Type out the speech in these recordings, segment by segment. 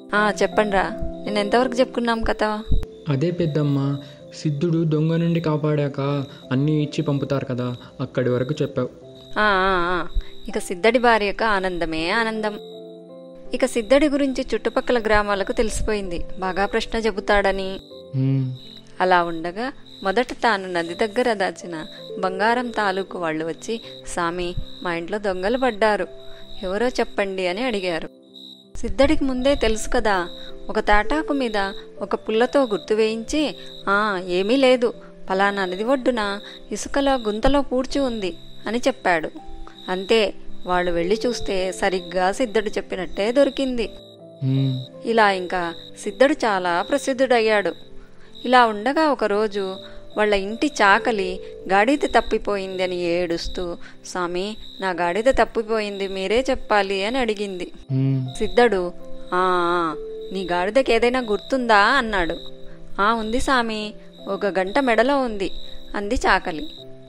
ఆ చెప్పండిరా నేను ఎంతవరకు చెప్పుకున్నాం కథ అదే పెద్దమ్మ సిద్ధుడు దొంగ నుండి కాపాడాక అన్నీ ఇచ్చి పంపుతారు కదా అక్కడి వరకు చెప్పావు ఆ, ఆ, ఆ. ఇక సిద్ధడి భార్యకు ఆనందమే ఆనందం ఇక సిద్ధడి గురించి చుట్టుపక్కల గ్రామాలకు తెలిసిపోయింది బాగా ప్రశ్న చెబుతాడని హ్మ్. అలా ఉండగా మొదట తాను నది దగ్గర దాచిన బంగారం తాలూకు వాళ్ళు వచ్చి సామి మా ఇంట్లో దొంగలు పడ్డారు ఎవరో చెప్పండి అని అడిగారు సిద్ధడికి ముందే తెలుసు కదా ఒక తాటాకు మీద ఒక పుల్లతో గుర్తు వేయించి ఆ ఏమీ లేదు పలానా నది ఒడ్డున ఇసుకలో గుంతలో పూడ్చి ఉంది అని చెప్పాడు అంతే వాళ్ళు వెళ్ళి చూస్తే సరిగ్గా సిద్ధడు చెప్పినట్టే దొరికింది హ్మ్. ఇలా ఇంకా సిద్ధడు చాలా ప్రసిద్ధుడయ్యాడు ఇలా ఉండగా ఒకరోజు వాళ్ళ ఇంటి చాకలి గాడిద తప్పిపోయింది అని ఏడుస్తూ స్వామి నా గాడిద తప్పిపోయింది మీరే చెప్పాలి అని అడిగింది హ్మ్. సిద్ధడు ఆ ఆ, నీ గాడిదకి ఏదైనా గుర్తుందా అన్నాడు ఆ ఉంది సామి ఒక గంట మెడలో ఉంది అంది చాకలి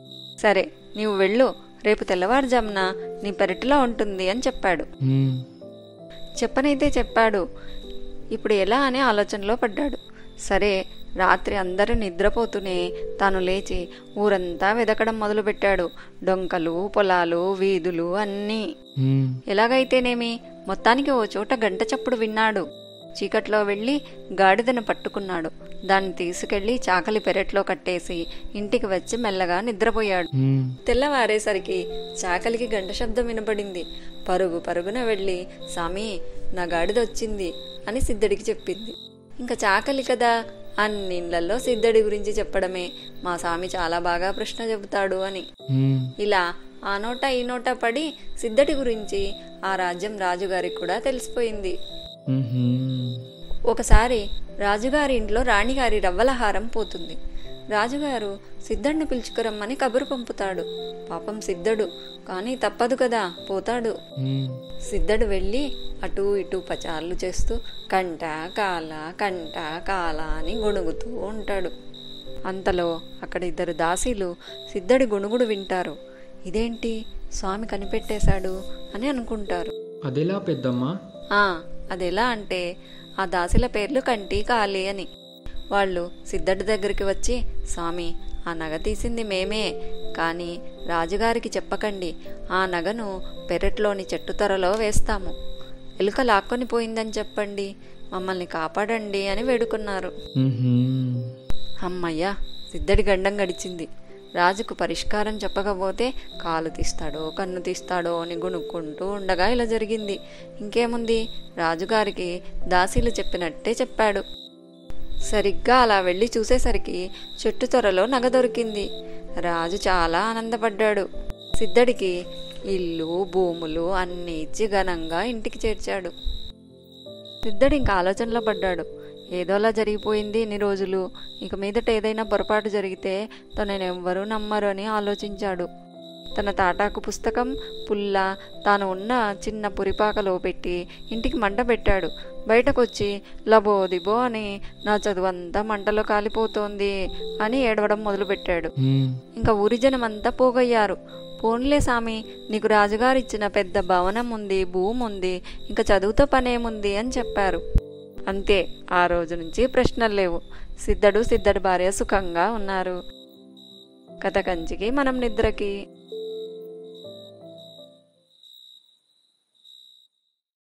సరే నీవు వెళ్ళు రేపు తెల్లవారుజామున నీ పెరటిలో ఉంటుంది అని చెప్పాడు హ్మ్. చెప్పనైతే చెప్పాడు ఇప్పుడు ఎలా అనే ఆలోచనలో పడ్డాడు సరే రాత్రి అందరూ నిద్రపోతూనే తాను లేచి ఊరంతా వెదకడం మొదలుపెట్టాడు డొంకలు పొలాలు వీధులు అన్నీ హ్మ్. ఎలాగైతేనేమి మొత్తానికి ఓ చోట గంట చప్పుడు విన్నాడు చీకట్లో వెళ్ళి గాడిదను పట్టుకున్నాడు దాన్ని తీసుకెళ్లి చాకలి పెరట్లో కట్టేసి ఇంటికి వచ్చి మెల్లగా నిద్రపోయాడు హ్మ్. తెల్లవారేసరికి చాకలికి గంట శబ్దం వినపడింది పరుగు పరుగున వెళ్ళి సామి నా గాడిద వచ్చింది అని సిద్ధడికి చెప్పింది ఇంకా చాకలి కదా అన్నిళ్లలో సిద్ధడి గురించి చెప్పడమే మా స్వామి చాలా బాగా ప్రశ్న చెబుతాడు అని హ్మ్. ఇలా ఆ నోట ఈ నోట పడి సిద్ధడి గురించి ఆ రాజ్యం రాజుగారికి కూడా తెలిసిపోయింది మ్మ్హ్మ్. ఒకసారి రాజుగారి ఇంట్లో రాణిగారి రవ్వలహారం పోతుంది రాజుగారు సిద్ధడిని పిలుచుకురమ్మని కబురు పంపుతాడు పాపం సిద్ధడు కానీ తప్పదు కదా పోతాడు హ్మ్. సిద్ధడు వెళ్ళి అటూ ఇటూ పచార్లు చేస్తూ కంట కాల కంట కాల అని గొణుగుతూ ఉంటాడు అంతలో అక్కడ ఇద్దరు దాసీలు సిద్ధడి గొణుగుడు వింటారు ఇదేంటి స్వామి కనిపెట్టేశాడు అని అనుకుంటారు అదెలా పెద్దమ్మ ఆ అదెలా అంటే ఆ దాసిల పేర్లు కంటి కాలి అని వాళ్ళు సిద్ధడి దగ్గరికి వచ్చి స్వామి ఆ నగ తీసింది మేమే కానీ రాజుగారికి చెప్పకండి ఆ నగను పెరట్లోని చెట్టు తొరలో వేస్తాము ఎలుక లాక్కొని పోయిందని చెప్పండి మమ్మల్ని కాపాడండి అని వేడుకున్నారు మ్మ్హ్మ్. అమ్మయ్యా సిద్ధడి గండం గడిచింది రాజుకు పరిష్కారం చెప్పకపోతే కాలు తీస్తాడో కన్ను తీస్తాడో అని గుణుక్కుంటూ ఉండగా ఇలా జరిగింది ఇంకేముంది రాజుగారికి దాసీలు చెప్పినట్టే చెప్పాడు సరిగ్గా అలా వెళ్ళి చూసేసరికి చెట్టు త్వరలో నగ దొరికింది రాజు చాలా ఆనందపడ్డాడు సిద్ధడికి ఇల్లు భూములు అన్ని ఇచ్చి ఘనంగా ఇంటికి చేర్చాడు సిద్ధడు ఇంకా ఆలోచనలో పడ్డాడు ఏదోలా జరిగిపోయింది ఇన్ని రోజులు ఇక మీదట ఏదైనా పొరపాటు జరిగితే తనని ఎవ్వరూ నమ్మరు అని ఆలోచించాడు తన తాటాకు పుస్తకం పుల్ల తాను ఉన్న చిన్న పురిపాకలో పెట్టి ఇంటికి మంట పెట్టాడు బయటకొచ్చి లబో దిబో అని నా చదువంతా మంటలో కాలిపోతోంది అని ఏడవడం మొదలుపెట్టాడు హ్మ్. ఇంకా ఊరి జనమంతా పోగయ్యారు పోన్లే సామి నీకు రాజుగారు ఇచ్చిన పెద్ద భవనం ఉంది భూమి ఉంది ఇంకా చదువుతో పనేముంది అని చెప్పారు అంతే ఆ రోజు నుంచి ప్రశ్నలు లేవు సిద్ధడు సిద్ధడి భార్య సుఖంగా ఉన్నారు కథ కంచికి మనం నిద్రకి